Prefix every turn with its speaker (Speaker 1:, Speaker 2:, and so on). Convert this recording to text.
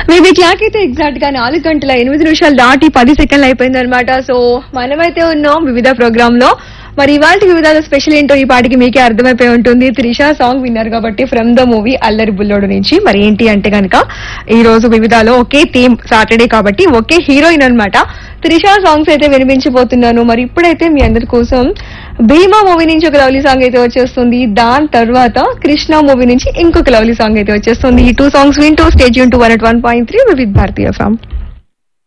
Speaker 1: maybe clock అయితే exact గా నాలుగు గంటల ఎనిమిది నిమిషాలు దాటి పది సెకండ్లు అయిపోయింది అనమాట సో మనమైతే ఉన్నాం వివిధ ప్రోగ్రామ్ లో మరి ఇవాళ వివిధాల స్పెషల్ ఏంటో ఈ పాటికి మీకే అర్థమైపోయి ఉంటుంది త్రిషా సాంగ్ విన్నారు కాబట్టి ఫ్రమ్ ద మూవీ అల్లరి బుల్లోడు నుంచి మరి ఏంటి అంటే గనక ఈ రోజు వివిధాలో ఒకే థీమ్ సాటర్డే కాబట్టి ఒకే హీరోయిన్ అన్నమాట త్రిషా సాంగ్స్ అయితే వినిపించబోతున్నాను మరి ఇప్పుడైతే మీ అందరి కోసం భీమా మూవీ నుంచి ఒక లవ్లీ సాంగ్ అయితే వచ్చేస్తుంది దాని తర్వాత కృష్ణ మూవీ నుంచి ఇంకొక లవ్లీ సాంగ్ అయితే వచ్చేస్తుంది ఈ టూ సాంగ్స్ వింటూ స్టేజ్ యూన్ to one one point three with భారతీయ సాంగ్